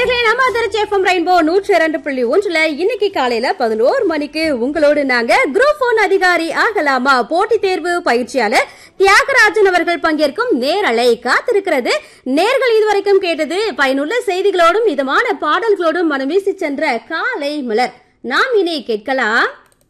நேர்களே நம்ம அதிர்ச்சி எஃப்எம் ரெயின்போ நூற்றி இரண்டு புள்ளி ஒன்றுல இன்னைக்கு காலையில பதினோரு மணிக்கு உங்களோடு நாங்க குரூப் ஒன் அதிகாரி ஆகலாமா போட்டித் தேர்வு பயிற்சியாளர் தியாகராஜன் அவர்கள் பங்கேற்கும் நேரலை காத்திருக்கிறது நேர்கள் இதுவரைக்கும் கேட்டது பயனுள்ள செய்திகளோடும் இதமான பாடல்களோடும் மனம் வீசி சென்ற காலை மலர் நாம் இனி கேட்கலாம்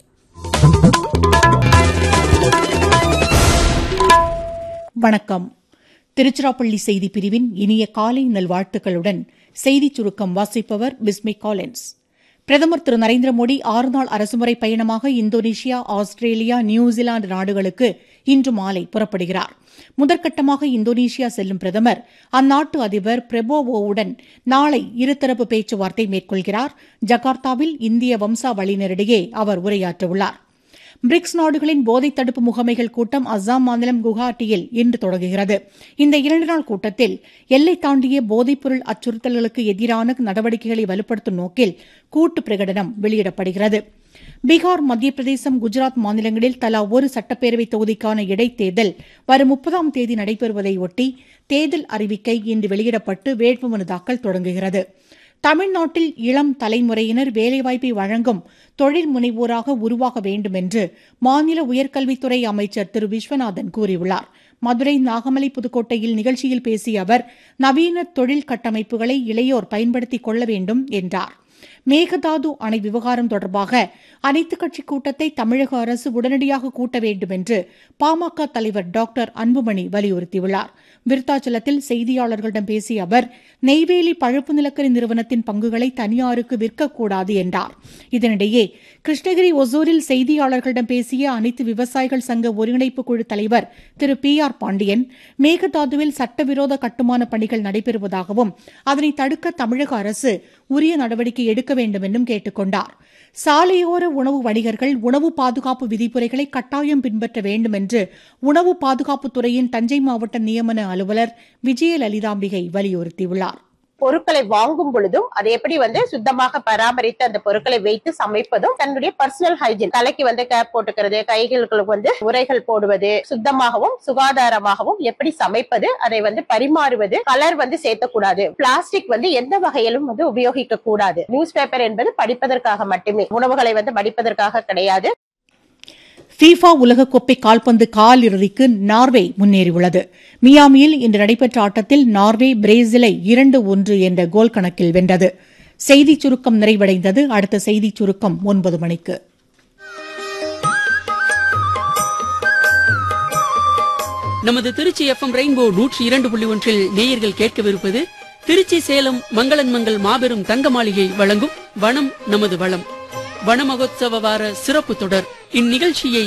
வணக்கம் திருச்சிராப்பள்ளி செய்தி பிரிவின் இனிய காலை நல்வாழ்த்துக்களுடன் செய்திச் சுருக்கம் வாசிப்பவர் பிஸ்மி காலின்ஸ் பிரதமர் திரு நரேந்திர மோடி ஆறு நாள் அரசுமுறை பயணமாக இந்தோனேஷியா ஆஸ்திரேலியா நியூசிலாந்து நாடுகளுக்கு இன்று மாலை புறப்படுகிறார் முதற்கட்டமாக இந்தோனேஷியா செல்லும் பிரதமர் அந்நாட்டு அதிபர் பிரபோவோவுடன் நாளை இருதரப்பு பேச்சுவார்த்தை மேற்கொள்கிறார் ஜகார்த்தாவில் இந்திய வம்சாவளியினரிடையே அவர் உரையாற்றவுள்ளார் பிரிக்ஸ் நாடுகளின் போதைத் தடுப்பு முகமைகள் கூட்டம் அஸ்ஸாம் மாநிலம் குவஹாட்டியில் இன்று தொடங்குகிறது இந்த இரண்டு நாள் கூட்டத்தில் எல்லை தாண்டிய போதைப்பொருள் அச்சுறுத்தல்களுக்கு எதிரான நடவடிக்கைகளை வலுப்படுத்தும் நோக்கில் கூட்டு பிரகடனம் வெளியிடப்படுகிறது பீகார் மத்திய பிரதேசம் குஜராத் மாநிலங்களில் தலா ஒரு சட்டப்பேரவை தொகுதிக்கான இடைத்தேர்தல் வரும் முப்பதாம் தேதி நடைபெறுவதையொட்டி தேர்தல் அறிவிக்கை இன்று வெளியிடப்பட்டு வேட்புமனு தாக்கல் தொடங்குகிறது தமிழ்நாட்டில் இளம் தலைமுறையினர் வேலைவாய்ப்பை வழங்கும் தொழில் முனைவோராக உருவாக வேண்டும் என்று மாநில உயர்கல்வித்துறை அமைச்சர் திரு விஸ்வநாதன் கூறியுள்ளார் மதுரை நாகமலை புதுக்கோட்டையில் நிகழ்ச்சியில் பேசிய அவர் நவீன தொழில் கட்டமைப்புகளை இளையோர் பயன்படுத்திக் கொள்ள வேண்டும் என்றார் மேகதாது அணை விவகாரம் தொடர்பாக அனைத்துக் கட்சி கூட்டத்தை தமிழக அரசு உடனடியாக கூட்ட வேண்டும் என்று பாமக தலைவர் டாக்டர் அன்புமணி வலியுறுத்தியுள்ளார் விருத்தாச்சலத்தில் செய்தியாளர்களிடம் பேசிய அவர் நெய்வேலி பழுப்பு நிலக்கரி நிறுவனத்தின் பங்குகளை தனியாருக்கு விற்கக்கூடாது என்றார் இதனிடையே கிருஷ்ணகிரி ஒசூரில் செய்தியாளர்களிடம் பேசிய அனைத்து விவசாயிகள் சங்க ஒருங்கிணைப்பு குழு தலைவர் திரு பி ஆர் பாண்டியன் மேகதாதுவில் சட்டவிரோத கட்டுமான பணிகள் நடைபெறுவதாகவும் அதனை தடுக்க தமிழக அரசு உரிய நடவடிக்கை எடுக்க வேண்டும் என்றும் கேட்டுக் கொண்டார் சாலையோர உணவு வணிகர்கள் உணவு பாதுகாப்பு விதிமுறைகளை கட்டாயம் பின்பற்ற வேண்டும் என்று உணவு பாதுகாப்புத்துறையின் தஞ்சை மாவட்ட நியமன அலுவலர் விஜயலலிதாம்பிகை வலியுறுத்தியுள்ளார் பொருட்களை வாங்கும் பொழுதும் அதை எப்படி வந்து சுத்தமாக பராமரித்து அந்த பொருட்களை வைத்து சமைப்பதும் தன்னுடைய பர்சனல் ஹைஜீன் தலைக்கு வந்து கேப் போட்டுக்கிறது கைகளுக்கு வந்து உரைகள் போடுவது சுத்தமாகவும் சுகாதாரமாகவும் எப்படி சமைப்பது அதை வந்து பரிமாறுவது கலர் வந்து சேர்த்தக்கூடாது பிளாஸ்டிக் வந்து எந்த வகையிலும் வந்து உபயோகிக்க கூடாது நியூஸ் பேப்பர் என்பது படிப்பதற்காக மட்டுமே உணவுகளை வந்து மடிப்பதற்காக கிடையாது ஃபீஃபா உலகக்கோப்பை கால்பந்து கால் இறுதிக்கு நார்வே முன்னேறியுள்ளது மியாமியில் இன்று நடைபெற்ற ஆட்டத்தில் நார்வே பிரேசிலை இரண்டு ஒன்று என்ற கோல் கணக்கில் வென்றது செய்திச் சுருக்கம் நிறைவடைந்தது அடுத்த செய்திச் சுருக்கம் ஒன்பது மணிக்கு நமது திருச்சி எஃப்எம் ரெயின்போ நூற்றி இரண்டு புள்ளி ஒன்றில் நேயர்கள் கேட்கவிருப்பது திருச்சி சேலம் மங்களன் மங்கள் மாபெரும் தங்க மாளிகை வழங்கும் வனம் நமது வளம் வன மகோத்சவ வார சிறப்பு தொடர் இந்நிகழ்ச்சியை